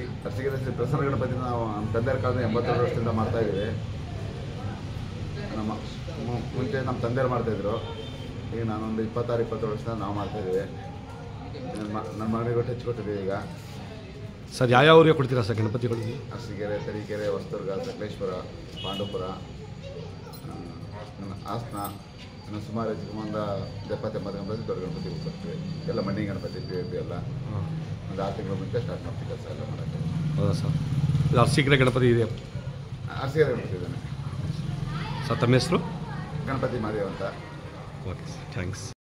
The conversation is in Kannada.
ಅರಸಿ ಅರಸಿಗೆರೆ ಶ್ರೀ ಪ್ರಸನ್ನ ಗಣಪತಿ ನಾವು ನಮ್ಮ ತಂದೆಯ ಕಾಲದ ಎಂಬತ್ತೆರಡು ವರ್ಷದಿಂದ ಮಾಡ್ತಾ ಇದ್ದೀವಿ ನಮ್ಮ ಮು- ಮುಂಚೆ ನಮ್ಮ ತಂದೆಯರು ಮಾಡ್ತಾಯಿದ್ರು ಈಗ ನಾನೊಂದು ಇಪ್ಪತ್ತಾರು ಇಪ್ಪತ್ತೇಳು ವರ್ಷದಿಂದ ನಾವು ಮಾಡ್ತಾಯಿದ್ದೀವಿ ನನ್ನ ಮ- ನನ್ನ ಮಗನಿಗೆ ಒಟ್ಟು ಹೆಚ್ಚಿಕೊಟ್ಟಿದ್ದೀವಿ ಈಗ ಸರ್ ಯಾವ್ಯಾವ ಊರಿಗೆ ಕೊಡ್ತೀರಾ ಸರ್ ಗಣಪತಿಗಳಿಗೆ ಅರಸೀಕೆರೆ ತರೀಕೆರೆ ಹೊಸದುರ್ಗ ಸಕಲೇಶ್ವರ ಪಾಂಡುಪುರ ಆ, ನನ್ನ ಹಾಸನ ಇನ್ನು ಸುಮಾರು ಹೆಚ್ಚು ಒಂದು ಎಪ್ಪತ್ತೆಂಬತ್ತು ಗಣಪತಿ ದೊಡ್ಡ ಗಣಪತಿ ಕೊಡ್ತೀವಿ ಎಲ್ಲ ಮಣ್ಣಿ ಗಣಪತಿ ಪಿ ಪಿ ಎಲ್ಲ ಒಂದು ಆರು ತಿಂಗಳ ಮುಂಚೆ ಸ್ಟಾರ್ಟ್ ಮಾಡ್ತೀವಿ ಕೆಲಸ ಎಲ್ಲ ಮಾಡೋಕ್ಕೆ ಹೌದಾ ಸರ್ ಇದು ಅರ್ಸಿಕೆರೆ ಗಣಪತಿ ಇದೆ ಅರಸೀಕೆರೆ ಗಣಪತಿ ಇದ್ದಾನೆ ಸರ್ ತಮ್ಮ ಹೆಸರು ಗಣಪತಿ ಮಾದೇವ್ ಅಂತ ಓಕೆ ಸರ್ ಥ್ಯಾಂಕ್ಸ್